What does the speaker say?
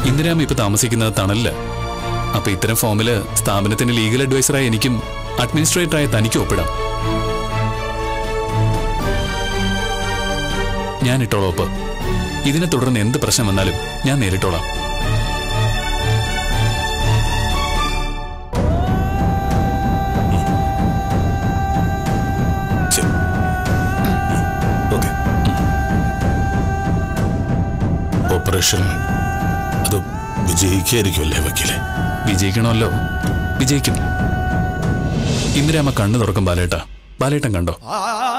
ഇന്ദിരാമ ഇപ്പൊ താമസിക്കുന്നത് തണലില് അപ്പൊ ഇത്തരം ഫോമില് സ്ഥാപനത്തിന് ലീഗൽ അഡ്വൈസറായ എനിക്കും അഡ്മിനിസ്ട്രേറ്ററായ തനിക്കും ഒപ്പിടാം ഞാൻ ഇട്ടോളാം ഒപ്പ് ഇതിനെ തുടർന്ന് എന്ത് പ്രശ്നം വന്നാലും ഞാൻ നേരിട്ടോളാം ശരി ഓക്കെ ഓപ്പറേഷൻ അത് വിജയിക്കായിരിക്കുമല്ലേ വക്കീലെ വിജയിക്കണമല്ലോ വിജയിക്കും ഇന്ദിരാമ കണ്ണു തുറക്കും ബാലേട്ട ബാലേട്ടൻ കണ്ടോ ആ